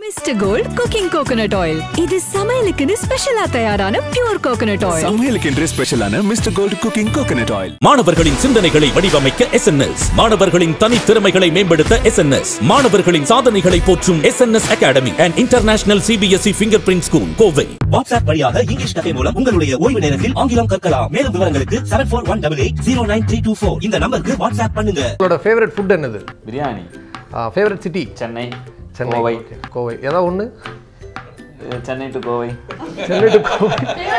Mister Gold cooking coconut oil இது சமையலுக்குன்னு ஸ்பெஷலா தயாரான பியூர் கோகனட் ஆயில் சமையலுக்கென்றே ஸ்பெஷலான Mr Gold cooking coconut oil மாணவர்களின் சிந்தனைகளை வடிவமைக்க எஸ் மாணவர்களின் தனித்திறமைகளை மேம்படுத்த எஸ் மாணவர்களின் சாதனைகளை போற்றும் S academy and international CBSE fingerprint school Kovai WhatsApp வழியாக இங்கிலீஷ் கதை மூலம் உங்களுடைய ஓய்வு நேரத்தில் ஆங்கிலம் கற்கலாம் மேலும் விவரங்களுக்கு seven four one double eight zero nine three two four இந்த நம்பருக்கு வாட்ஸ்அப் பண்ணுங்க உங்களோட ஃபேவரட் ஃபுட் என்னது biryani favourite city Chennai Chennai Kovai Okay, Kovai ஏதாவது ஒன்று ah Chennai to Kovai Chennai to Kovai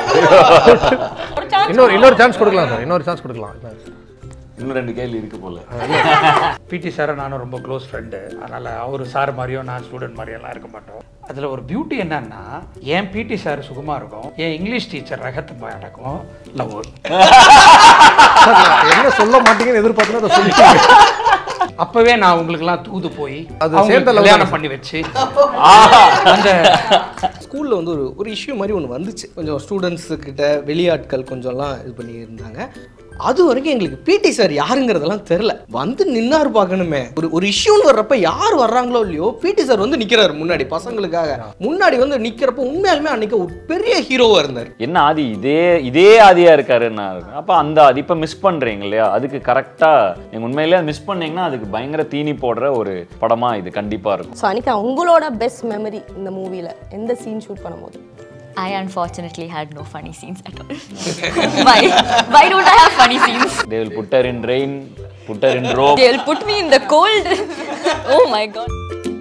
இன்னொரு இன்னொரு சான்ஸ் கொடுக்கலாம் சார் இன்னொரு சான்ஸ் கொடுக்கலாம் இன்னும் ரெண்டு கேள்வி இருக்கு போல பிடி சாரை நானும் ரொம்ப க்ளோஸ் ஃப்ரெண்டு அதனால் அவர் சார் மாதிரியோ நான் ஸ்டூடெண்ட் மாதிரியோ எல்லாம் இருக்க மாட்டோம் அதில் ஒரு பியூட்டி என்னன்னா என் பிடி சார் சுகமாக இருக்கும் என் இங்கிலீஷ் டீச்சர் ரகத்து நடக்கும் லவ் சார், நான் என்ன சொல்ல மாட்டீங்கன்னு எதிர்பார்த்தேன்னா அதை சொல்லிட்டீங்க அப்பவே நான் உங்களுக்குலாம் தூது போய் அது அவங்களுக்கு சேர்ந்த love கல்யாணம் தானே பண்ணி வச்சு அந்த ஸ்கூலில் வந்து ஒரு ஒரு இஷ்யூ மாதிரி ஒன்று வந்துச்சு கொஞ்சம் ஸ்டூடெண்ட்ஸு கிட்ட வெளியாட்கள் கொஞ்சம்லாம் இது பண்ணி இருந்தாங்க அது வரைக்கும் எங்களுக்கு பிடி சார் யாருங்கிறதெல்லாம் தெரில வந்து நின்னாரு பார்க்கணுமே ஒரு ஒரு இஷ்யூன்னு வர்றப்ப யார் வர்றாங்களோ இல்லையோ பிடி சார் வந்து நிற்கிறாரு முன்னாடி பசங்களுக்காக முன்னாடி வந்து நிற்கிறப்ப உண்மையாலுமே அன்னைக்கு ஒரு பெரிய ஹீரோவாக இருந்தார் என்ன ஆதி இதே இதே ஆதியா இருக்காருன்னா அப்ப அந்த ஆதி இப்ப மிஸ் பண்றீங்க இல்லையா அதுக்கு கரெக்டா நீங்க உண்மையிலேயே மிஸ் பண்ணீங்கன்னா அதுக்கு பயங்கர தீனி போடுற ஒரு படமா இது கண்டிப்பா இருக்கும் ஸோ அன்னைக்கு உங்களோட பெஸ்ட் மெமரி இந்த மூவியில் எந்த சீன் ஷூட் பண்ணும்போது I unfortunately had no funny scenes at all. why? Why don't I have funny scenes? they will put her in rain put her in rope They'll put me in the cold. oh my god.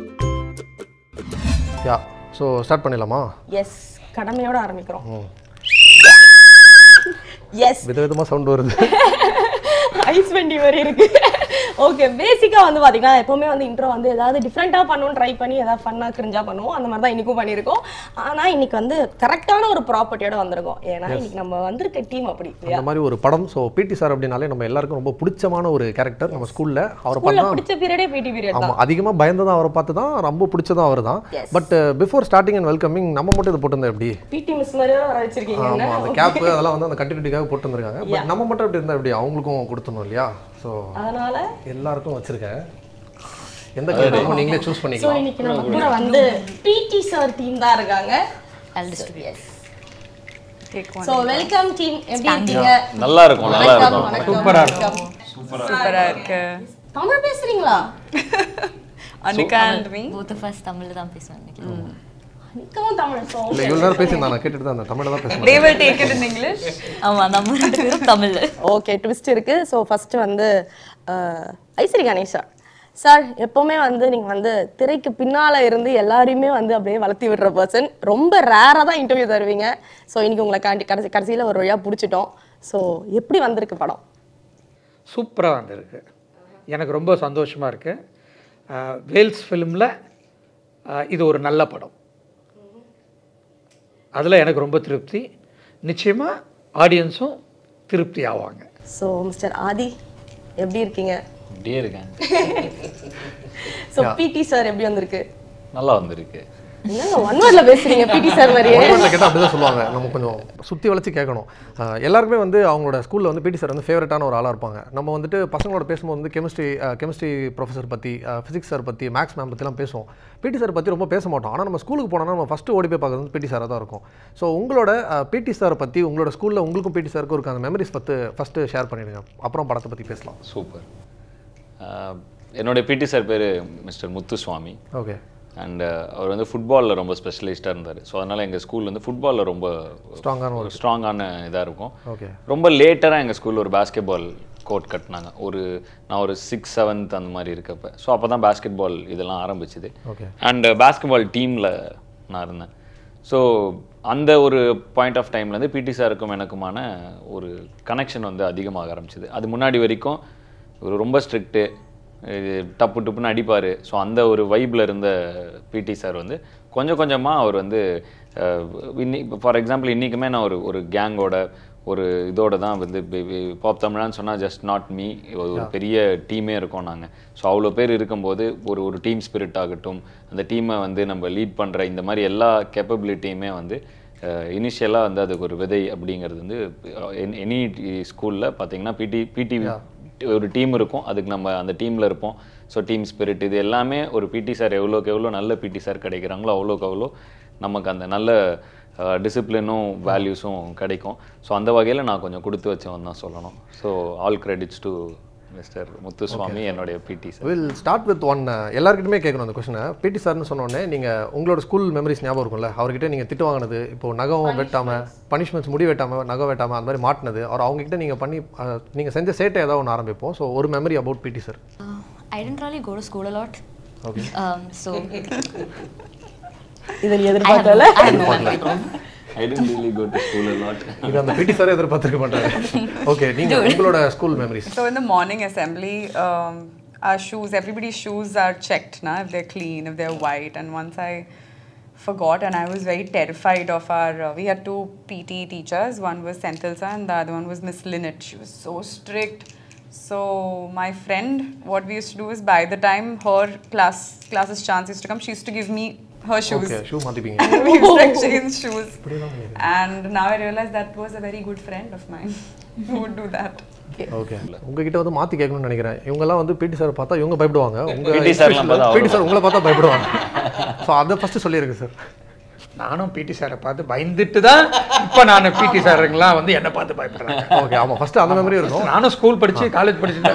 Yeah so start பண்ணிடலாமா yes கடமையோட ஆரம்பிக்கிறோம் yes விதவிதமாக sound வருது ice வண்டி மாதிரி இருக்கு okay பேசிக்காக வந்து பார்த்தீங்கன்னா எப்போவுமே வந்து இன்ட்ரோ வந்து ஏதாவது டிஃப்ரெண்ட்டாக பண்ணணும்னு ட்ரை பண்ணி ஏதாவது ஃபன்னாக கிரிஞ்சா பண்ணுவோம் அந்த மாதிரி தான் இன்றைக்கும் பண்ணியிருக்கோம் ஆனால் இன்னைக்கு வந்து கரெக்டான ஒரு ப்ராப்பர்ட்டியோட வந்திருக்கோம் ஏன்னா இன்னைக்கு நம்ம வந்திருக்க டீம் அப்படி இல்லையா அந்த மாதிரி ஒரு படம் ஸோ பிடி சார் அப்படின்னாலே நம்ம எல்லாருக்கும் ரொம்ப பிடிச்சமான ஒரு கேரக்டர் நம்ம ஸ்கூலில் அவரை ஸ்கூலில் பார்த்தா பிடிச்ச பீரியடே பிடி பீரியட் தான் ஆமாம் அதிகமாக பயந்ததும் அவரை பார்த்து தான் ரொம்ப பிடிச்சதும் அவர் தான் Yes. But before starting and welcoming நம்ம மட்டும் இதை போட்டிருந்தோம் எப்படி பிடி மிஸ் மாதிரியே வர வச்சிருக்கீங்க என்ன? ஆமாம் அந்த கேப் அதெல்லாம் வந்து அந்த கண்டினியூட்டிக்காக போட்டு வந்திருக்காங்க பட் நம்ம மட்டும் எப்படி இருந்தால் எப்படி அவங்களுக்கும் கொடுத்துடணும் இல்லையா ஸோ அதனால எல்லாருக்கும் வச்சிருக்கேன் எந்த கேரக்டரும் நீங்களே சூஸ் ஸோ பண்ணிக்கலாம் இன்னைக்கு நம்ம கூட வந்து பிடி சார் டீம் தான் இருக்காங்க I'll distribute. Yes so welcome team எப்படி இருக்கீங்க நல்லா இருக்கும் நல்லா வணக்கம், இருக்கும் வணக்கம், சூப்பரா வணக்கம். சூப்பரா இருக்கு தமிழ் பேசுறீங்களா அனுகாண்ட் மீ Both of us தமிழ்ல தான் பேசுவோம் இன்னைக்கு. நிக்கவும் தமிழ் ஸோ இல்லை இவ்வளோ நேரம் பேசியிருந்தேன் நான் கேட்டுட்டு தான் அந்த தமிழை தான் தே பேசுகிறேன் will take it in English ஆமா நம்ம ரெண்டு பேரும் தமிழ்ல ஓகே ட்விஸ்ட் இருக்கு ஸோ ஃபர்ஸ்ட் வந்து அஹ், ஐஸ்வரி கணேஷா சார் எப்பவுமே வந்து நீங்க வந்து திரைக்கு பின்னால இருந்து எல்லாரையுமே வந்து அப்படியே வளர்த்தி விடுற பர்சன் ரொம்ப ரேராக தான் இன்டர்வியூ தருவீங்க ஸோ இன்னைக்கு உங்களை காண்டி கடைசி கடைசியில் ஒரு வழியாக பிடிச்சிட்டோம் ஸோ எப்படி வந்திருக்கு படம் சூப்பராக வந்திருக்கு எனக்கு ரொம்ப சந்தோஷமாக இருக்குது வேல்ஸ் ஃபிலிமில் இது ஒரு நல்ல படம் அதில் எனக்கு ரொம்ப திருப்தி நிச்சயமாக ஆடியன்ஸும் திருப்தி ஆவாங்க ஸோ மிஸ்டர் ஆதி எப்படி இருக்கீங்க அப்படியே இருக்கேன் ஸோ பிடி சார் எப்படி வந்திருக்கு நல்லா வந்திருக்கு என்னங்க ஒன் வேர்டில் பேசுறீங்க பிடி சார் மாதிரியே கேட்டால் அப்படி தான் சொல்லுவாங்க நம்ம கொஞ்சம் சுற்றி வளைச்சு கேட்கணும் அஹ் எல்லாருக்குமே வந்து அவங்களோட ஸ்கூலில் வந்து பிடி சார் வந்து ஃபேவரட்டான ஒரு ஆளாக இருப்பாங்க நம்ம வந்துட்டு பசங்களோட பேசும்போது வந்து கெமிஸ்ட்ரி கெமிஸ்ட்ரி ப்ரொஃபஸர் பற்றி ஃபிசிக்ஸ் சார் பற்றி மேக்ஸ் மேம் பற்றிலாம் பேசுவோம் பிடி சார் பற்றி ரொம்ப பேச மாட்டோம் ஆனால் நம்ம ஸ்கூலுக்கு போனோம்னா நம்ம ஃபஸ்ட்டு ஓடி போய் பார்க்குறது வந்து பிடி சாராக தான் இருக்கும் ஸோ உங்களோட பிடி சாரை பற்றி உங்களோட ஸ்கூலில் உங்களுக்கும் பிடி சாருக்கும் இருக்க அந்த மெமரிஸ் பற்றி ஃபஸ்ட்டு ஷேர் பண்ணிடுங்க அப்புறம் படத்தை பற்றி பேசலாம் சூப்பர் என்னுடைய பிடி சார் பேர் மிஸ்டர் முத்துசுவாமி ஓகே அண்ட் அவர் வந்து ஃபுட்பாலில் ரொம்ப ஸ்பெஷலிஸ்ட்டாக இருந்தார் ஸோ அதனால் எங்கள் ஸ்கூல் வந்து ஃபுட்பாலில் ரொம்ப ஸ்ட்ராங்கான ஒரு ஸ்ட்ராங்கான இதாக இருக்கும் ஓகே ரொம்ப லேட்டராக எங்கள் ஸ்கூலில் ஒரு பாஸ்கெட் பால் கோர்ட் கட்டினாங்க ஒரு நான் ஒரு சிக்ஸ் செவன்த் அந்த மாதிரி இருக்கப்ப ஸோ அப்போ தான் பாஸ்கெட் பால் இதெல்லாம் ஆரம்பிச்சுது ஓகே அண்ட் பாஸ்கெட் பால் டீமில் நான் இருந்தேன் ஸோ அந்த ஒரு பாயிண்ட் ஆஃப் டைம்லேருந்து பிடி சாருக்கும் எனக்குமான ஒரு கனெக்ஷன் வந்து அதிகமாக ஆரம்பிச்சுது அது முன்னாடி வரைக்கும் ஒரு ரொம்ப ஸ்ட்ரிக்ட்டு டப்பு டப்புன்னு அடிப்பார் ஸோ அந்த ஒரு வைப்பில் இருந்த பிடி சார் வந்து கொஞ்சம் கொஞ்சமாக அவர் வந்து அஹ், இன்னி ஃபார் எக்ஸாம்பிள் இன்றைக்குமே நான் ஒரு ஒரு கேங்கோட ஒரு இதோட தான் வந்து பாப் தமிழான்னு சொன்னால் ஜஸ்ட் நாட் மீ ஒரு பெரிய டீமே இருக்கோம் நாங்கள் ஸோ அவ்வளோ பேர் இருக்கும்போது ஒரு ஒரு டீம் ஸ்பிரிட் ஆகட்டும் அந்த டீமை வந்து நம்ம லீட் பண்ணுற இந்த மாதிரி எல்லா கேப்பபிலிட்டியுமே வந்து இனிஷியலாக வந்து அதுக்கு ஒரு விதை அப்படிங்கிறது வந்து எனி ஸ்கூலில் பார்த்தீங்கன்னா பிடி பிடி ஒரு டீம் இருக்கும் அதுக்கு நம்ம அந்த டீமில் இருப்போம் ஸோ டீம் ஸ்பிரிட் இது எல்லாமே ஒரு பிடி சார் எவ்வளோக்கு எவ்வளோ நல்ல பிடி சார் கிடைக்கிறாங்களோ அவ்வளோக்கு அவ்வளோ நமக்கு அந்த நல்ல டிசிப்ளினும் வேல்யூஸும் கிடைக்கும் ஸோ அந்த வகையில் நான் கொஞ்சம் கொடுத்து வச்சவன் தான் சொல்லணும் so all credits to Mr Muthuswamy என்னுடைய PT sir will start with one எல்லாருக்கிட்டுமே கேட்கணும் அந்த கொஸ்டினை பிடி சார்னு சொன்னோடனே நீங்கள் உங்களோட ஸ்கூல் மெமரிஸ் ஞாபகம் இருக்கும்ல அவர்கிட்ட நீங்கள் திட்டு வாங்கினது இப்போ நகம் வெட்டாமல் பனிஷ்மெண்ட்ஸ் முடி வெட்டாமல் நகம் வெட்டாமல் அந்த மாதிரி மாட்டினது அவர் அவங்ககிட்ட நீங்கள் பண்ணி நீங்கள் செஞ்ச சேட்டை ஏதாவது ஒன்று ஆரம்பிப்போம் ஸோ ஒரு memory about PT sir I didn't really go to school a lot. Okay. Um, so இதை நீ I have, எதிர்பார்க்கல I have no memory problem. I didn't really go to school lot இது அந்த பிடி சாரே எதிர்பார்த்துருக்க மாட்டாரு okay நீங்கள் உங்களோட school memories So in the morning assembly, um, our shoes, everybody's shoes are checked now if they're clean, if they're white. And once I forgot, and I was very terrified of our. Uh, we had two PT teachers. One was Senthilsa, and the other one was Miss Linnet. She was so strict. So my friend, what we used to do is by the time her class classes chance used to come, she used to give me her shoes. Okay shoe மாற்றிப்பீங்க we used to exchange shoes. And now I realize that was a very good friend of mine who would do that. Okay உங்ககிட்ட வந்து மாற்றி கேட்கணும்னு நினைக்கிறேன் இவங்கெல்லாம் வந்து பிடி sir பார்த்தா இவங்க பயப்படுவாங்க உங்க PT sir எல்லாம் பார்த்தா பிடி சார் உங்களை பார்த்தா பயப்படுவாங்க ஸோ அதை ஃபஸ்ட்டு சொல்லிடுங்க சார் நானும் பிடி சாரை பார்த்து பயந்துட்டு தான் இப்போ நான் பிடி சாருங்களாம் வந்து என்னை பார்த்து பயப்படுறாங்க ஓகே ஆமாம் ஃபஸ்ட்டு அந்த மெமரி இருக்கும் நானும் ஸ்கூல் படிச்சு காலேஜ் படிச்சு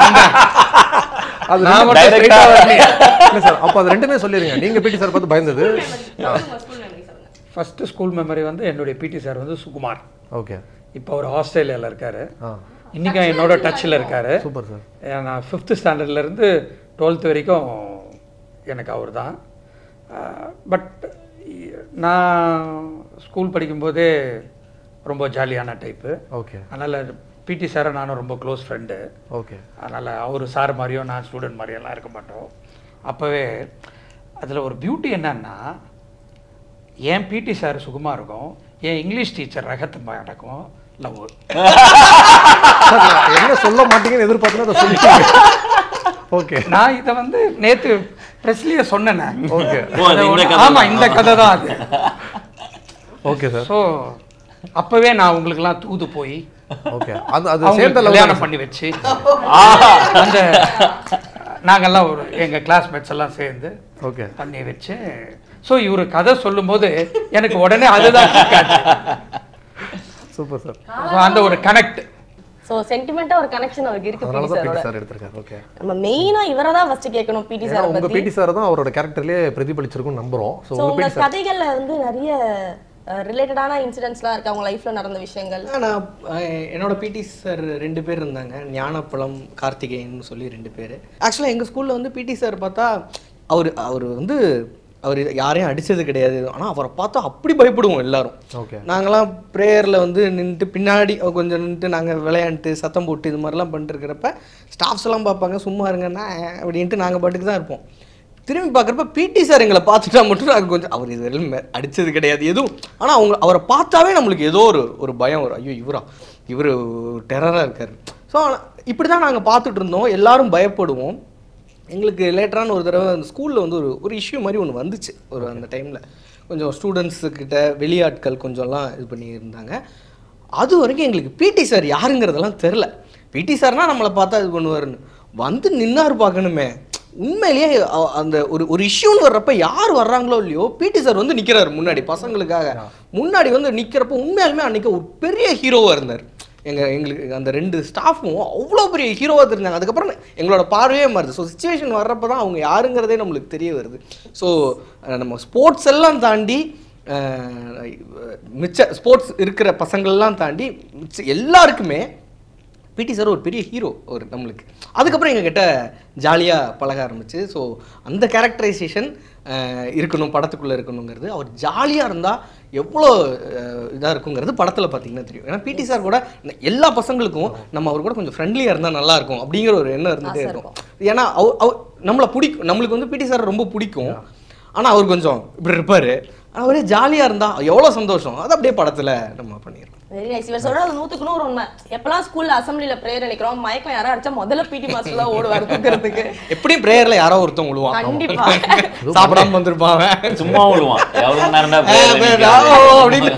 அது நான் ரெண்டு- மட்டும் straight ஆ வரலையே. இல்லை சார் அப்போ அது ரெண்டுமே சொல்லிடுங்க நீங்கள் பிடி சார் பார்த்து பயந்தது ஃபஸ்ட்டு ஸ்கூல் மெமரி வந்து என்னுடைய பிடி சார் வந்து சுகுமார் ஓகே இப்போ அவர் ஆஸ்திரேலியாவில் இருக்காரு ஆ இன்றைக்கும் என்னோட டச்சில் இருக்காரு சூப்பர் சார் ஏன் நான் ஃபிஃப்த்து ஸ்டாண்டர்ட்லேருந்து டுவெல்த் வரைக்கும் எனக்கு அவர் தான் பட் நான் ஸ்கூல் படிக்கும்போதே ரொம்ப ஜாலியான டைப்பு ஓகே அதனால் பிடி சாரை நானும் ரொம்ப க்ளோஸ் ஃப்ரெண்டு ஓகே அதனால் அவர் சார் மாதிரியும் நான் ஸ்டூடெண்ட் மாதிரியெல்லாம் இருக்க மாட்டோம் அப்போவே அதில் ஒரு பியூட்டி என்னன்னா என் பிடி சார் சுகுமா இருக்கும் என் இங்கிலீஷ் டீச்சர் ரகத்து நடக்கும் லவ் சார் நான் என்ன சொல்ல மாட்டீங்கன்னு எதிர்பார்த்தேன் அதை சொல்லிட்டீங்க ஓகே நான் இதை வந்து நேத்து பிரஸ்லியே சொன்னேன் ஓகே ஓ, அது இந்த கதை ஆமா இந்த கதை தான் அது ஓகே சார் ஸோ அப்பவே நான் உங்களுக்கெல்லாம் தூது போய் ஓகே அது அது அவங்களுக்கு சேர்ந்த கல்யாணம் லவ் பண்ணி வச்சு அந்த நாங்கெல்லாம் ஒரு எங்க கிளாஸ்மேட்ஸ் எல்லாம் சேர்ந்து ஓகே பண்ணி வச்சு ஸோ இவர் கதை சொல்லும்போது எனக்கு உடனே அதுதான் சூப்பர் சார் ஸோ அந்த ஒரு கனெக்ட் ஸோ சென்டிமெண்ட்டாக ஒரு கனெக்ஷன் அவருக்கு இருக்கு அதனால பிடி தான் பிடி சாரோட சார் எடுத்திருக்காரு ஓகே நம்ம மெயினாக இவரை தான் ஃபர்ஸ்ட் கேட்கணும் பிடி ஏன்னா சாரை உங்க பத்தி பிடி சார் தான் அவரோட கேரக்டர்லயே பிரதிபலிச்சிருக்கும்னு நம்புறோம் ஸோ ஸோ உங்க உங்க பிடி சார் கதைகள்ல வந்து நிறைய ரிலேட்டடான இன்சிடென்ட்ஸ்லாம் இருக்கு அவங்க லைஃப்ல நடந்த விஷயங்கள் நான் அஹ், என்னோட பிடி சார் ரெண்டு பேர் இருந்தாங்க ஞானப்பழம் கார்த்திகேயன் சொல்லி ரெண்டு பேர் ஆக்சுவலாக எங்கள் ஸ்கூலில் வந்து பிடி சார் பார்த்தா அவர் அவர் வந்து அவர் யாரையும் அடித்தது கிடையாது ஆனால் அவரை பார்த்தா அப்படி பயப்படுவோம் எல்லாரும் ஓகே நாங்களாம் ப்ரேயரில் வந்து நின்றுட்டு பின்னாடி கொஞ்சம் நின்றுட்டு நாங்கள் விளையாண்டுட்டு சத்தம் போட்டு இது மாதிரிலாம் பண்ணிட்டு இருக்கிறப்ப ஸ்டாஃப்ஸ் எல்லாம் பார்ப்பாங்க சும்மா இருங்கன்னா அப்படின்ட்டு நாங்கள் பாட்டுக்கு தான் இருப்போம் திரும்பி பார்க்குறப்ப பிடி சார் எங்களை பார்த்துட்டா மட்டும் நாங்கள் கொஞ்சம் அவர் இது வரையிலும் மெ- அடிச்சது கிடையாது எதுவும் ஆனால் அவங்க அவரை பார்த்தாவே நம்மளுக்கு ஏதோ ஒரு ஒரு பயம் வரும் ஐயோ இவரா இவர் டெரராக இருக்கார் ஸோ இப்படி தான் நாங்கள் பார்த்துட்டு இருந்தோம் எல்லாரும் பயப்படுவோம் எங்களுக்கு லேட்டரான ஒரு தடவை அந்த ஸ்கூலில் வந்து ஒரு ஒரு இஷ்யூ மாதிரி ஒன்று வந்துச்சு ஒரு அந்த டைமில் கொஞ்சம் ஸ்டூடெண்ட்ஸுக்கிட்ட வெளியாட்கள் கொஞ்சம்லாம் இது பண்ணியிருந்தாங்க அது வரைக்கும் எங்களுக்கு பிடி சார் யாருங்கிறதெல்லாம் தெரில பிடி சார்னா நம்மளை பார்த்தா இது பண்ணுவாருன்னு வந்து நின்னார் பார்க்கணுமே உண்மையிலேயே அ- அந்த ஒரு ஒரு இஷ்யூன்னு வர்றப்ப யார் வர்றாங்களோ இல்லையோ பிடி சார் வந்து நிற்கிறாரு முன்னாடி பசங்களுக்காக முன்னாடி வந்து நிற்கிறப்ப உண்மையாலுமே அன்னைக்கு ஒரு பெரிய ஹீரோவாக இருந்தார் எங்கள் எங்களுக்கு அந்த ரெண்டு ஸ்டாஃபும் அவ்வளோ பெரிய ஹீரோவாக தெரிஞ்சாங்க அதுக்கப்புறம் எங்களோட பார்வையே மாறுது ஸோ சுச்சுவேஷன் வர்றப்ப தான் அவங்க யாருங்கிறதே நம்மளுக்கு தெரிய வருது ஸோ நம்ம ஸ்போர்ட்ஸ் எல்லாம் தாண்டி அஹ், மிச்ச ஸ்போர்ட்ஸ் இருக்கிற பசங்களெல்லாம் தாண்டி மிச்ச எல்லாருக்குமே பிடி சார் ஒரு பெரிய ஹீரோ ஒரு நம்மளுக்கு அதுக்கப்புறம் எங்ககிட்ட ஜாலியாக பழக ஆரம்பிச்சு ஸோ அந்த கேரக்டரைசேஷன் இருக்கணும் படத்துக்குள்ளே இருக்கணுங்கிறது அவர் ஜாலியாக இருந்தால் எவ்வளோ இதாக இருக்குங்கிறது படத்தில் பார்த்தீங்கன்னா தெரியும் ஏன்னா பிடி சார் கூட எல்லா பசங்களுக்கும் நம்ம அவர் கூட கொஞ்சம் ஃப்ரெண்ட்லியாக இருந்தால் நல்லா இருக்கும் அப்படிங்கிற ஒரு எண்ணம் இருந்துகிட்டே ஆசை இருக்கும் ஏன்னா அவர் அவர் நம்மளை பிடிக்கும் நம்மளுக்கு வந்து பிடி சார் ரொம்ப பிடிக்கும் ஆனால் அவர் கொஞ்சம் இப்படி இருப்பார் ஆனால் அவரே ஜாலியாக இருந்தால் எவ்வளோ சந்தோஷம் அது அப்படியே படத்தில் நம்ம பண்ணிடுறோம் வெரி நைஸ் இவர் சொல்றது நூத்துக்கு நூறு உண்மை எப்பெல்லாம் ஸ்கூல்ல அசம்பிளில பிரேயர் நினைக்கிறோம் மயக்கம் யாரா அடிச்சா முதல்ல பிடி மாஸ்டர் தான் ஓடுவார் தூக்கிறதுக்கு எப்படியும் ப்ரேயரில் யாரோ ஒருத்தன் விழுவான் கண்டிப்பா சாப்பிடாம வந்திருப்பான் அவன். சும்மா விழுவான் எவ்வளோ நேரம் தான் ஆ, prayer ல ஆ, நிக்கிறான். ஓ, அப்படின்னு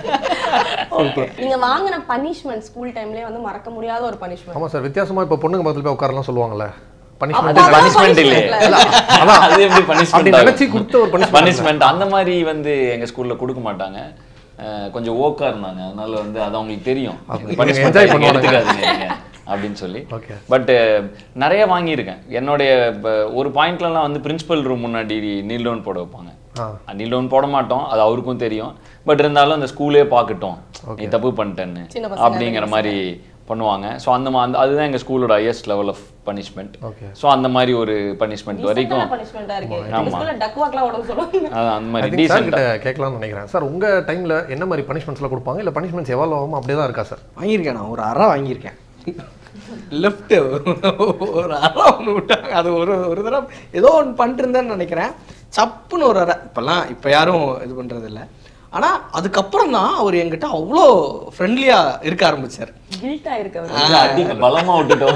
நீங்க வாங்கின பனிஷ்மெண்ட் ஸ்கூல் டைம்லயே வந்து மறக்க முடியாத ஒரு பனிஷ்மெண்ட் ஆமாம் சார் வித்தியாசமாக இப்போ பொண்ணுங்க பக்கத்தில் போய் உட்காரலாம் சொல்லுவாங்கல்ல பனிஷ்மெண்ட் அது punishment இல்லையே. அதான் அது எப்படி punishment அப்படி ஆகும்? நினைச்சு கொடுத்த ஒரு punishment பனிஷ்மெண்ட் அந்த மாதிரி வந்து எங்க ஸ்கூல்ல கொடுக்க மாட்டாங்க அஹ் கொஞ்சம் ஓக்கா இருந்தாங்க அதனால வந்து அது அவங்களுக்கு தெரியும் அப்ப Punishment enjoy நீங்க பண்ணுவாங்க. எடுத்துக்காதீங்க நீங்க அப்படின்னு சொல்லி Okay. பட் நிறைய வாங்கியிருக்கேன் என்னுடைய ப- ஒரு பாயிண்ட்லலாம் வந்து பிரின்சிபல் ரூம் முன்னாடி நீல் டவுன் போட வைப்பாங்க ஆ. நீல் டவுன் போட மாட்டோம் அது அவருக்கும் தெரியும் பட் இருந்தாலும் அந்த ஸ்கூலே பார்க்கட்டும் நீ தப்பு பண்ணிட்டேன்னு சின்ன பசங்க அப்படிங்கிற மாதிரி பண்ணுவாங்க ஸோ அந்த மா- அந்த அதுதான் எங்கள் ஸ்கூலோட highest level of punishment Okay. So அந்த மாதிரி ஒரு பனிஷ்மெண்ட் வரைக்கும் பனிஷ்மெண்டா இருக்கு ஆமா. இந்த ஸ்கூல்ல டக் வாக்லாம் உடம்பு சொல்லுவாங்க அதான் அந்த ஐ மாதிரி திங்க் சார் கிட்ட டீசெண்டாக கேட்கலாம்னு நினைக்கிறேன் சார் உங்க டைம்ல என்ன மாதிரி பனிஷ்மெண்ட்ஸ்லாம் கொடுப்பாங்க இல்ல பனிஷ்மெண்ட்ஸ் எவ்வளோ ஆகும் அப்படியே தான் இருக்கா சார் வாங்கியிருக்கேன் நான் ஒரு அறை வாங்கியிருக்கேன் லெஃப்ட் ஒரு அறை ஒன்று விட்டாங்க அது ஒரு ஒரு தடவை ஏதோ ஒன்று பண்ணிட்டு இருந்தேன்னு நினைக்கிறேன் சப்புன்னு ஒரு அறை இப்போல்லாம் இப்போ யாரும் இது பண்ணுறது இல்லை ஆனால் அதுக்கப்புறம் தான் அவர் என்கிட்ட அவ்வளோ ஃப்ரெண்ட்லியாக இருக்க ஆரம்பிச்சார் கில்ட்டா இருக்கு அவரு அதிக பலமா விட்டுட்டோம்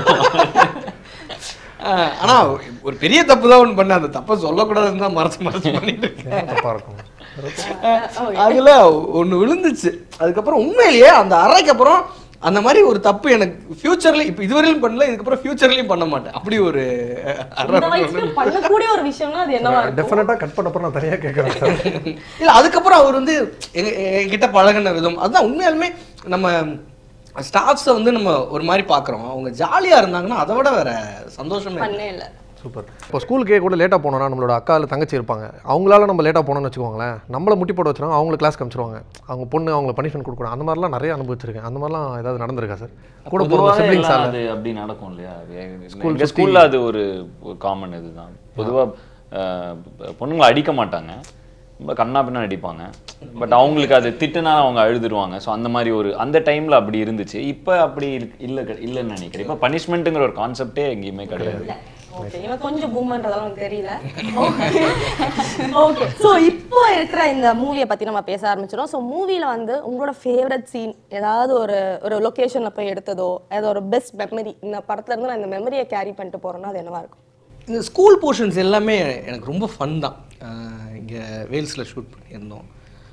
ஆஹ் ஆனா ஒரு பெரிய தப்பு தான் ஒன்று பண்ணேன் அந்த தப்பை சொல்லக்கூடாதுன்னு தான் மறைச்சு மறைச்சு பண்ணிட்டு இருக்கேன் தப்பா இருக்கும் ஆஹ் அதுல ஒண்ணு விழுந்துச்சு அதுக்கப்புறம் உண்மையிலேயே அந்த அறைக்கு அப்புறம் அந்த மாதிரி ஒரு தப்பு எனக்கு ஃபியூச்சர்ல இப்போ இதுவரையிலும் பண்ணல இதுக்கப்புறம் ஃபியூச்சர்லயும் பண்ண மாட்டேன் அப்படி ஒரு அறை இந்த வயசுல பண்ணக்கூடிய ஒரு விஷயம்னா அது என்னவா இருக்கும் டெஃபினட்டா கட் பண்ணப்பறம் நான் தனியா கேட்கறேன் சார் இல்ல அதுக்கப்புறம் அவர் வந்து எங்க என்கிட்ட பழகுன விதம் அதுதான் உண்மையாலுமே நம்ம ஸ்டாஃப்ஸை வந்து நம்ம ஒரு மாதிரி பார்க்குறோம் அவங்க ஜாலியா இருந்தாங்கன்னா அதை விட வேற சந்தோஷமே இல்லை. பண்ணே இல்ல சூப்பர் இப்போ ஸ்கூலுக்கே கூட லேட்டாக போனோம்னா நம்மளோட அக்கா இல்லை தங்கச்சி இருப்பாங்க அவங்களால நம்ம லேட்டாக போனோம்னு வச்சுக்கோங்களேன் நம்மளை முட்டி போட வச்சிருவாங்க அவங்கள கிளாஸ் காமிச்சிருவாங்க அவங்க பொண்ணு அவங்கள பனிஷ்மெண்ட் கொடுக்கணும் அந்த மாதிரிலாம் நிறைய அனுபவிச்சிருக்கேன் அந்த மாதிரிலாம் ஏதாவது நடந்திருக்கா சார் கூட போகிற பொதுவாக சிப்ளிங்ஸ் எல்லாம் அது அப்படி நடக்கும் இல்லையா School எங்கள் சுத்தி- ஸ்கூல்ல அது ஒரு ஒரு காமன் இதுதான் பொதுவா அஹ், பொண்ணுங்களை அடிக்க மாட்டாங்க ரொம்ப கண்ணா பின்னா அடிப்பாங்க பட் அவங்களுக்கு அது திட்டுனா அவங்க அழுதுருவாங்க ஸோ அந்த மாதிரி ஒரு அந்த டைம்ல அப்படி இருந்துச்சு இப்போ அப்படி இருக்கு- இல்ல இல்ல இல்லைன்னு நினைக்கிறேன் இப்போ பனிஷ்மெண்ட்டுங்கிற ஒரு கான்செப்டே எங்கேயுமே கிடையாது ஓகே இவன் கொஞ்சம் பூமன்றதெல்லாம் எனக்கு தெரியல ஓகே ஸோ இப்போ இருக்கிற இந்த மூவியை பத்தி நம்ம பேச ஆரம்பிச்சிடும் ஸோ மூவில வந்து உங்களோட ஃபேவரட் சீன் ஏதாவது ஒரு ஒரு லொகேஷன்ல போய் எடுத்ததோ ஏதோ ஒரு பெஸ்ட் மெமரி இந்த படத்துல இருந்து நான் இந்த மெமரியை கேரி பண்ணிட்டு போறேன்னா அது என்னவா இருக்கும் இந்த ஸ்கூல் போர்ஷன்ஸ் எல்லாமே எனக்கு ரொம்ப ஃபன் தான் இங்கே வேல்ஸில் ஷூட் பண்ணியிருந்தோம்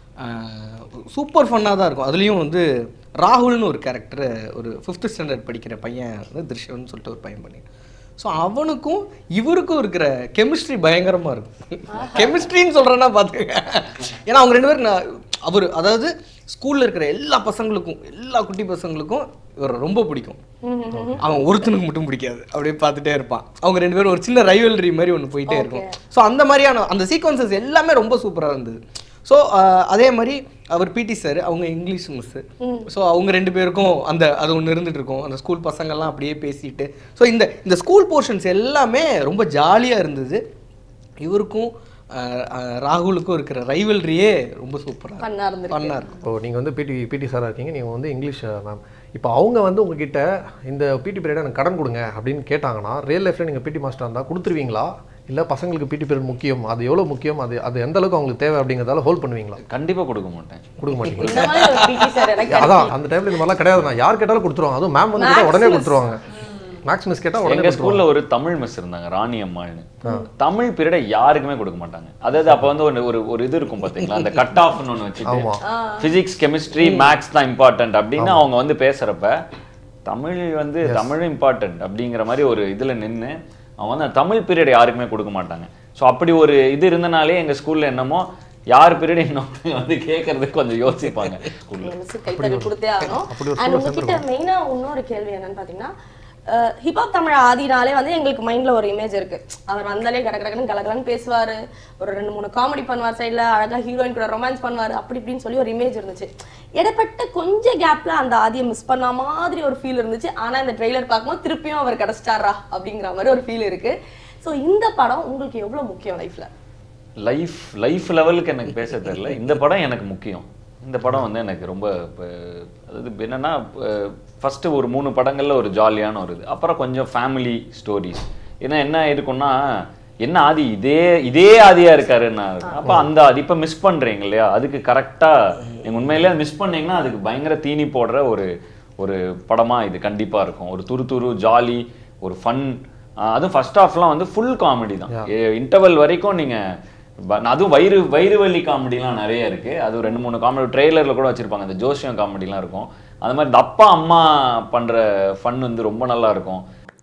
சூப்பர் ஃபன்னாக தான் இருக்கும் அதுலேயும் வந்து ராகுல்னு ஒரு கேரக்டர் ஒரு ஃபிஃப்த் ஸ்டாண்டர்ட் படிக்கிற பையன் வந்து திருஷ்யம்னு சொல்லிட்டு ஒரு பையன் பண்ணி ஸோ அவனுக்கும் இவருக்கும் இருக்கிற கெமிஸ்ட்ரி பயங்கரமாக இருக்கும் கெமிஸ்ட்ரின்னு சொல்கிறேன்னா பார்த்துங்க ஏன்னா அவங்க ரெண்டு பேரும் நான் அவர் அதாவது ஸ்கூலில் இருக்கிற எல்லா பசங்களுக்கும் எல்லா குட்டி பசங்களுக்கும் இவரை ரொம்ப பிடிக்கும் அவன் ஒருத்தனுக்கு மட்டும் பிடிக்காது அப்படியே பார்த்துட்டே இருப்பான் அவங்க ரெண்டு பேரும் ஒரு சின்ன ரைவல்ரி மாதிரி ஒன்று போயிட்டே இருக்கும் ஸோ அந்த மாதிரியான அந்த சீக்வன்சஸ் எல்லாமே ரொம்ப சூப்பராக இருந்தது ஸோ அதே மாதிரி அவர் பிடி சார் அவங்க இங்கிலீஷ் மிஸ்ஸு ஸோ அவங்க ரெண்டு பேருக்கும் அந்த அது ஒன்று இருந்துட்டு இருக்கும் அந்த ஸ்கூல் பசங்கள்லாம் அப்படியே பேசிட்டு ஸோ இந்த இந்த ஸ்கூல் போர்ஷன்ஸ் எல்லாமே ரொம்ப ஜாலியாக இருந்தது இவருக்கும் அஹ், அஹ், ராகுலுக்கும் இருக்கிற ரைவல்ரியே ரொம்ப சூப்பராக ஃபன்னா இருந்திருக்கு ஃபன்னாக இருக்கும் இப்போ நீங்கள் வந்து பிடி பிடி சாராக இருக்கீங்க நீங்கள் வந்து இங்கிலீஷ் மேம் இப்போ அவங்க வந்து உங்ககிட்ட இந்த பிடி பீரியட் எனக்கு கடன் கொடுங்க அப்படின்னு கேட்டாங்கன்னா ரியல் லைஃப்பில் நீங்கள் பிடி மாஸ்டர் இருந்தால் கொடுத்துருவீங்களா இல்லை பசங்களுக்கு பிடி பீரியட் முக்கியம் அது எவ்வளோ முக்கியம் அது அது எந்த அளவுக்கு அவங்களுக்கு தேவை அப்படிங்கிறதால ஹோல்ட் பண்ணுவீங்களா கண்டிப்பா கொடுக்க மாட்டேன் கொடுக்க மாட்டீங்களா இந்த மாதிரி ஒரு பிடி சார் எனக்கு அதான் அந்த டைம்ல இந்த மாதிரிலாம் கிடையாது நான் யார் கேட்டாலும் கொடுத்துருவாங்க அதுவும் மேம் வந்து கேட்டா உடனே கொடுத்துருவாங்க மேக்ஸ் மிஸ் கேட்டால் உடனே எங்க ஸ்கூல்ல ஒரு தமிழ் மிஸ் இருந்தாங்க ராணி அம்மாள்னு தமிழ் பீரியட யாருக்குமே கொடுக்க மாட்டாங்க அதாவது அப்ப வந்து ஒரு ஒரு ஒரு இது இருக்கும் பாத்தீங்களா அந்த கட் ஆஃப்னு ஒன்று வச்சுட்டு ஆமா. பிசிக்ஸ் கெமிஸ்ட்ரி மேக்ஸ் தான் இம்பார்ட்டன்ட் அப்படின்னு அவங்க வந்து பேசுறப்ப தமிழ் வந்து தமிழ் இம்பார்ட்டன்ட் அப்படிங்கிற மாதிரி ஒரு இதுல நின்னு அவங்க வந்து அந்த தமிழ் பீரியட் யாருக்குமே கொடுக்க மாட்டாங்க ஸோ அப்படி ஒரு இது இருந்தனாலே எங்க ஸ்கூல்ல என்னமோ யார் பீரியட் இன்னும் வந்து கேட்கறதுக்கு கொஞ்சம் யோசிப்பாங்க ஸ்கூல்ல மிஸ் கைத்தறி கொடுத்தே ஆகணும் அப்படி ஒரு அண்ட் சூழல் உங்ககிட்ட மெயினா இன்னொரு கேள்வி என்னன்னு பாத்தீங்கன்னா ஹிப்ஹாப் தமிழ் ஆதினாலே வந்து எங்களுக்கு மைண்ட்ல ஒரு இமேஜ் இருக்கு அவர் வந்தாலே கட கடகடன்னு கலகலன்னு பேசுவாரு ஒரு ரெண்டு மூணு காமெடி பண்ணுவார் சைடுல அழகா ஹீரோயின் கூட ரொமான்ஸ் பண்ணுவாரு அப்படி இப்படின்னு சொல்லி ஒரு இமேஜ் இருந்துச்சு இடைப்பட்ட கொஞ்சம் கேப்ல அந்த ஆதியை மிஸ் பண்ண மாதிரி ஒரு ஃபீல் இருந்துச்சு ஆனா இந்த ட்ரெய்லர் பார்க்கும்போது திருப்பியும் அவர் கிடைச்சிட்டாரா அப்படிங்கிற மாதிரி ஒரு ஃபீல் இருக்கு ஸோ இந்த படம் உங்களுக்கு எவ்வளவு முக்கியம் லைஃப்ல லைஃப் லைஃப் லெவலுக்கு எனக்கு பேச தெரியல இந்த படம் எனக்கு முக்கியம் இந்த படம் வந்து எனக்கு ரொம்ப இப்ப, அதாவது இப்ப என்னன்னா ஃபர்ஸ்ட் ஒரு மூணு படங்கள்ல ஒரு ஜாலியான ஒரு இது அப்புறம் கொஞ்சம் ஃபேமிலி ஸ்டோரிஸ் ஏன்னா என்ன இருக்கும்னா என்ன ஆதி இதே இதே ஆதியா இருக்காருன்னா அப்ப அந்த ஆதி இப்ப மிஸ் பண்றீங்க இல்லையா அதுக்கு கரெக்டா நீங்க உண்மையிலேயே மிஸ் பண்ணீங்கன்னா அதுக்கு பயங்கர தீனி போடுற ஒரு ஒரு படமா இது கண்டிப்பா இருக்கும் ஒரு துரு துரு ஜாலி ஒரு ஃபன் அதுவும் ஃபர்ஸ்ட் ஹாஃப்லாம் வந்து ஃபுல் காமெடி தான் இன்டர்வல் வரைக்கும் நீங்க ப- அதுவும் வயிறு வயிறு வலி காமெடிலாம் நிறைய இருக்கு அது ஒரு ரெண்டு மூணு காமெடி ட்ரெய்லர்ல கூட வச்சிருப்பாங்க இந்த ஜோசியம் காமெடிலாம் இருக்கும் அந்த மாதிரி இந்த அப்பா அம்மா பண்ற ஃபன் வந்து ரொம்ப நல்லா இருக்கும்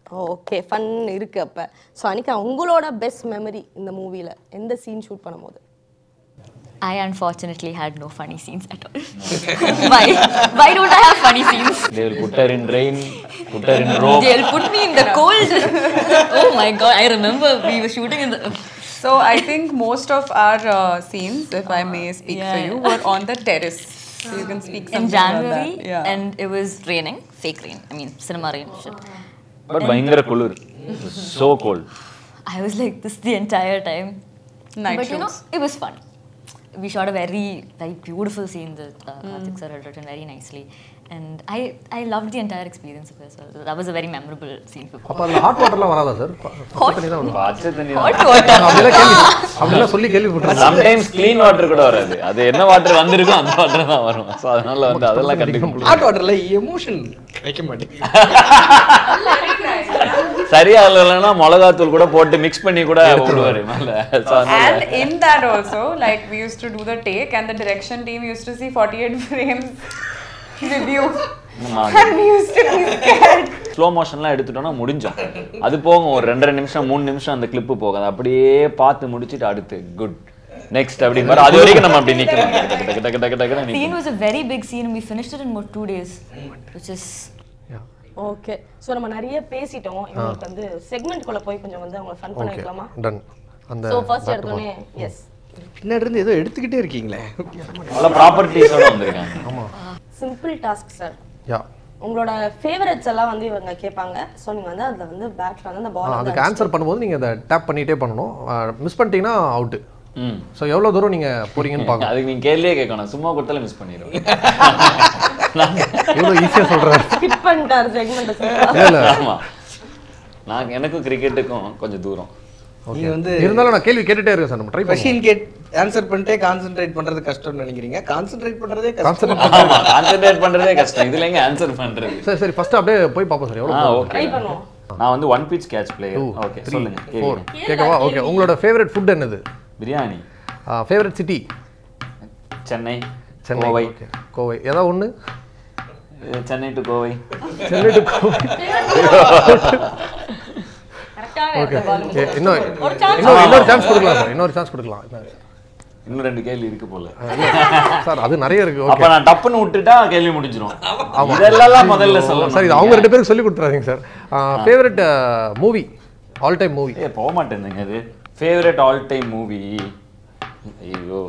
ஓகே ஃபன் இருக்கு அப்ப ஸோ அனிகா உங்களோட பெஸ்ட் மெமரி இந்த மூவில எந்த சீன் ஷூட் பண்ணும்போது I unfortunately had no funny scenes at all. Why? Why don't I have funny scenes? They will put her in rain, put her in rope. They'll put me in the cold. oh my god, I remember we were shooting in the. So I think most of our uh, scenes, if I may speak for Yeah. you, were on the terrace. So you can speak in something January, about that. Yeah. and it was raining, fake rain. I mean, cinema rain shit. But பயங்கர குளிர். So cold. I was like this the entire time. Night but you know, shoots. it was fun. We shot a very, very beautiful scene that uh, Karthik sir had written very nicely. And I, I loved the entire experience of it. So that was a very memorable scene for me. அப்போ அதில் hot வாட்டர்லாம் வராதா sir பச்சை தண்ணி தான் வரும் பச்சை தண்ணி தான். Hot water. அப்படிலாம் கேள்வி அப்படிலாம் சொல்லி கேள்விப்பட்டிருக்கேன் சம்டைம்ஸ் க்ளீன் வாட்டர் கூட வராது அது என்ன வாட்டர் வந்திருக்கோ அந்த வாட்டர் தான் வரும் ஸோ அதனால வந்து அதெல்லாம் கண்டுக்க முடியாது ஹாட் வாட்டர்ல எமோஷன் வைக்க மாட்டேங்க சரியா இல்லைன்னா மிளகாத்தூள் கூட போட்டு மிக்ஸ் பண்ணி கூட விடுவாரு மேல So, அதனால- And in that also, like we used to do the take, and the direction team used to see 48 frames review. ஆமா, And we used to be scared. Slow மோஷன்லாம் எடுத்துட்டோம்னா முடிஞ்சோம் அது போகும் ஒரு ரெண்டரை நிமிஷம் மூணு நிமிஷம் அந்த கிளிப்பு போகும் அது அப்படியே பார்த்து முடிச்சிட்டு அடுத்து குட் நெக்ஸ்ட் அப்படின்னு பாரு அது வரைக்கும் நம்ம அப்படி நிக்கணும் டக்கு டக்கு டக்கு டக்கு டக்கு scene நிக்கணும் was a very big scene and we finished it in about two days, which is okay so நம்ம நிறைய பேசிட்டோம் இவங்களுக்கு வந்து செக்மெண்ட் குள்ள போய் கொஞ்சம் வந்து அவங்க ஃபன் பண்ண ஓகே வைக்கலாமா டன் அந்த ஸோ ஃபர்ஸ்ட் back to எடுத்தோடனே எஸ் பின்னாடி இருந்து ஏதோ எடுத்துக்கிட்டே இருக்கீங்களே நல்ல ப்ராப்பர்ட்டிஸோட வந்திருக்காங்க ஆமாம் சிம்பிள் டாஸ்க் சார் யா உங்களோட ஃபேவரட்ஸ் எல்லாம் வந்து இவங்க கேட்பாங்க ஸோ நீங்கள் வந்து அதில் வந்து பேட்டில் வந்து அந்த ஆ, பால் அதுக்கு ஆன்சர் பண்ணும்போது நீங்கள் அதை டேப் பண்ணிகிட்டே பண்ணணும் மிஸ் பண்ணிட்டீங்கன்னா அவுட்டு ம் ஸோ எவ்வளோ தூரம் நீங்கள் போறீங்கன்னு பார்க்கணும் அதுக்கு நீங்க கேள்வியே கேட்கணும் சும்மா கொடுத்தாலும் மிஸ் பண்ணிடுவோம் எவ்வளோ ஈஸியாக சொல்கிறாரு ஸ்கிப் பண்ணிட்டார் செக்மெண்ட் இல்லை ஆமா நான் எனக்கும் கிரிக்கெட்டுக்கும் கொஞ்சம் தூரம் நீங்க வந்து இருந்தாலும் நான் கேள்வி கேட்டுட்டே இருக்கேன் சார் நம்ம ட்ரை பண்ணுவோம் கொஷின் கேட் ஆன்சர் பண்ணிட்டே கான்சென்ட்ரேட் பண்றது கஷ்டம்னு நினைக்கிறீங்க கான்சென்ட்ரேட் பண்றதே கஷ்டம் கான்சன்ட்ரேட் ஆமா கான்சென்ட்ரேட் பண்றதே கஷ்டம் இதுல எங்க ஆன்சர் பண்றது சரி சரி ஃபர்ஸ்ட் அப்படியே போய் பார்ப்போம் சார் ஆ எவ்வளோ ஓகே ட்ரை பண்ணுவோம் நான் வந்து one pitch catch player two okay three சொல்லுங்க ஃபோர் கேளுங்க கேட்கவா ஓகே உங்களோட ஃபேவரட் ஃபுட் என்னது biryani favourite city Chennai Chennai Kovai okay. Kovai ஏதாவது ஒன்று ah Chennai to Kovai Chennai to Kovai okay இன்னொரு இன்னொரு இன்னொரு சான்ஸ் கொடுக்கலாம் சார் இன்னொரு சான்ஸ் கொடுக்கலாம் என்ன? இன்னும் ரெண்டு கேள்வி இருக்கு போல சார் அது நிறைய இருக்கு அப்ப ஓகே நான் டப்புன்னு விட்டுட்டா கேள்வி முடிஞ்சிரும் இதெல்லாம் முதல்ல சொல்லணும் சார் இது அவங்க ரெண்டு பேருக்கு சொல்லி கொடுத்துறாதீங்க sir favourite movie all time movie ஏ போக மாட்டேங்குதுங்க அது ஃபேவரட் ஆல் டைம் மூவி ஐயோ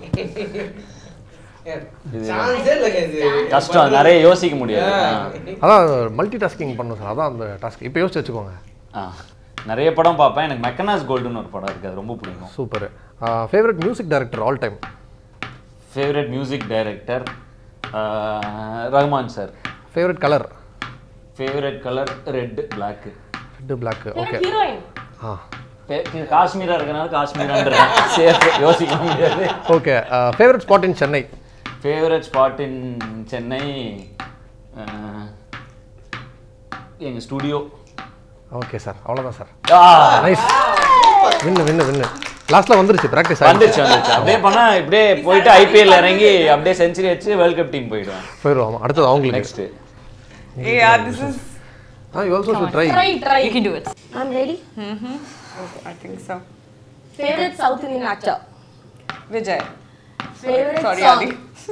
இது சான்ஸே இல்லைங்க இது கஷ்டம் அது நிறைய யோசிக்க முடியாது ஆ. அதான் மல்டி டாஸ்கிங் பண்ணணும் சார் அதான் அந்த டாஸ்க் இப்போ யோசிச்சு வச்சுக்கோங்க ஆ. நிறைய படம் பார்ப்பேன் எனக்கு மெக்கனாஸ் கோல்டுன்னு ஒரு படம் இருக்கு அது ரொம்ப பிடிக்கும் super favourite music director all time favourite music director Rahman sir favourite colour favourite colour red black red black okay heroine ah Kashmira இருக்கனால காஷ்மீரான்ற சேஃப் யோசிக்க முடியாது okay favourite spot in Chennai favourite spot in Chennai ah, எங்க ஸ்டுடியோ ஓகே சார் அவ்வளோதான் sir ah nice win win win லாஸ்ட்ல வந்துருச்சு practice வந்துருச்சு வந்துருச்சு அப்படியே பண்ணா இப்படியே போயிட்டு ஐபிஎல் இறங்கி அப்படியே செஞ்சுரி வச்சு வேர்ல்ட் கப் டீம் போயிடுவேன் போயிடுவோம் அடுத்தது அவங்களுக்கு next Yeah, this is. Ah you also try try try you can do it. I'm ready Okay, I think so. Favourite south Indian actor Vijay. Favourite Sorry, song Adi.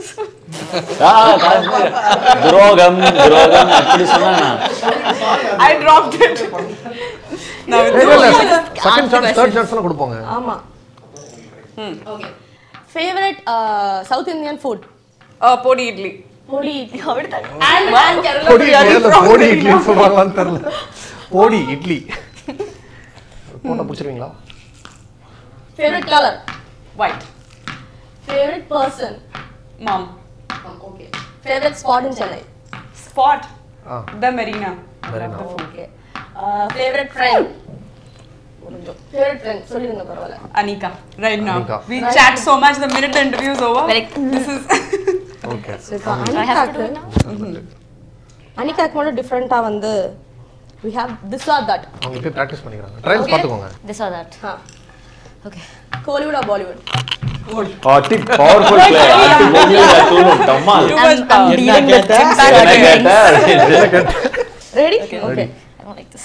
துரோகம் துரோகம் அப்படி சொன்னா I dropped it. now it's இல்ல இல்ல second chance third சான்ஸ்லாம் கொடுப்போங்க ஆமா okay favourite south Indian food uh, podi idli. Podi and podi idli podi idli சொல்றாங்களான்னு தெரியல பொடி இட்லி போட்டா பிடிச்சிருவீங்களா favourite colour White. Favourite person Mom. Okay favourite spot in Chennai Spot. Ah. The Marina. Okay favourite friend favourite friend சொல்லிருங்க பரவாயில்ல Anika. Right now. Anika. We chat so much the minute the interview is over. Like, This is. Okay இப்போ I have to do it அனிகாக்கு now. அனிகாக்கு மட்டும் டிஃப்ரெண்ட்டாக வந்து we have this or that அவங்க போய் ப்ராக்டிஸ் பண்ணிக்கிறாங்க ட்ரையல்ஸ் பார்த்துக்கோங்க This or that. Ah Okay. Kollywood or Bollywood அதி பவர்ஃபுல் பிளே அதி பெரிய தூணும் டம்மால் Too much I'm power. dealing with கேட்டா? impact என்ன ratings. கேட்ட ready okay I don't like this. Okay.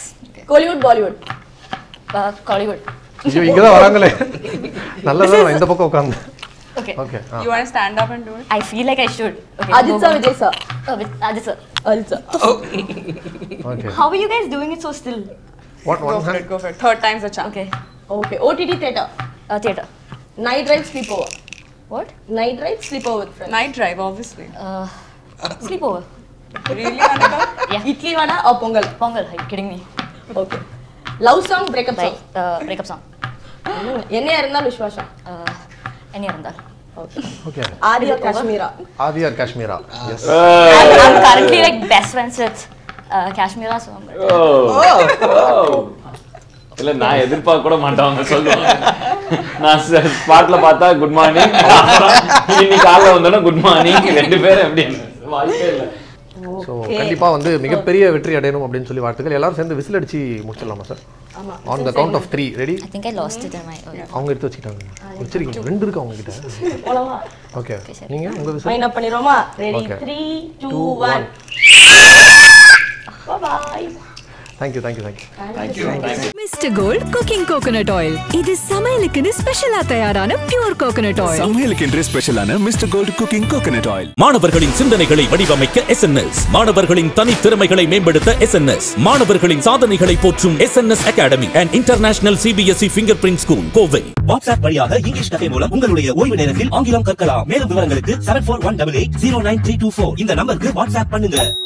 Kollywood Bollywood Kollywood ஐயோ இங்கே தான் வராங்களே நல்லதான் நான் இந்த பக்கம் உட்காந்து Okay. Okay You want to stand up and do it? I feel like I should. Okay, Ajith go, sir go. Vijay sir Uh, with Ajit sir. Ajith sir okay How are you guys doing it so still? One Go one for it, go for it. Third time's a charm. Okay. Okay OTT theatre Uh, theater. Night ride sleepover What? Night ride sleepover with friends Night drive, obviously. Uh, sleepover. Really, Anika? Yeah. Idli vada ah Pongal Pongal. Are you kidding me? Okay love song breakup Like song uh, breakup song. என்னையா இருந்தால் Viswasam Uh, any இருந்தால். Okay okay ஆதியா காஷ்மீரா ஆதியார் Kashmira yes I'm, I'm currently like best friends with uh, Kashmira, so I'm like, இல்ல நான் எதிர்பார்க்க கூட மாட்டேன் அவங்க சொல்லுவாங்க நான் ஸ்பாட்ல பார்த்தா குட் மார்னிங் இன்னைக்கு காலைல வந்தோன்னா குட் மார்னிங் ரெண்டு பேரும் எப்படி வாய்ப்பே இல்லை ஸோ கண்டிப்பாக வந்து மிகப்பெரிய வெற்றி அடையணும் அப்படின்னு சொல்லி வாழ்த்துக்கள் எல்லாரும் சேர்ந்து விசில் அடிச்சு முடிச்சிடலாமா சார் ஆமா on the count of three ready I think I lost it in my. Uh, அவங்க எடுத்து வச்சுக்கிட்டாங்க வச்சிருக்கீங்க ரெண்டு இருக்கு அவங்க கிட்ட போலவா ஓகே நீங்க உங்க விசில் மைண்ட் அப் பண்ணிரோமா ready Okay. 3 2 Two, 1 bye thank you thank you thank you Mr Gold cooking coconut oil இது சமையலுக்குன்னு ஸ்பெஷலா தயாரான பியூர் கோகனட் ஆயில் சமையலுக்கென்றே ஸ்பெஷலான Mr Gold cooking coconut oil மாணவர்களின் சிந்தனைகளை வடிவமைக்க எஸ்என்எஸ் மாணவர்களின் தனித்திறமைகளை மேம்படுத்த எஸ்என்எஸ் மாணவர்களின் சாதனைகளை போற்றும் SNS academy and international CBSE fingerprint school Kovai WhatsApp வழியாக இங்கிலீஷ் கஃபே மூலம் உங்களுடைய ஓய்வு நேரத்தில் ஆங்கிலம் கற்கலாம் மேலும் விவரங்களுக்கு seven four one double eight zero nine three two four இந்த நம்பருக்கு வாட்ஸ்அப் பண்ணுங்க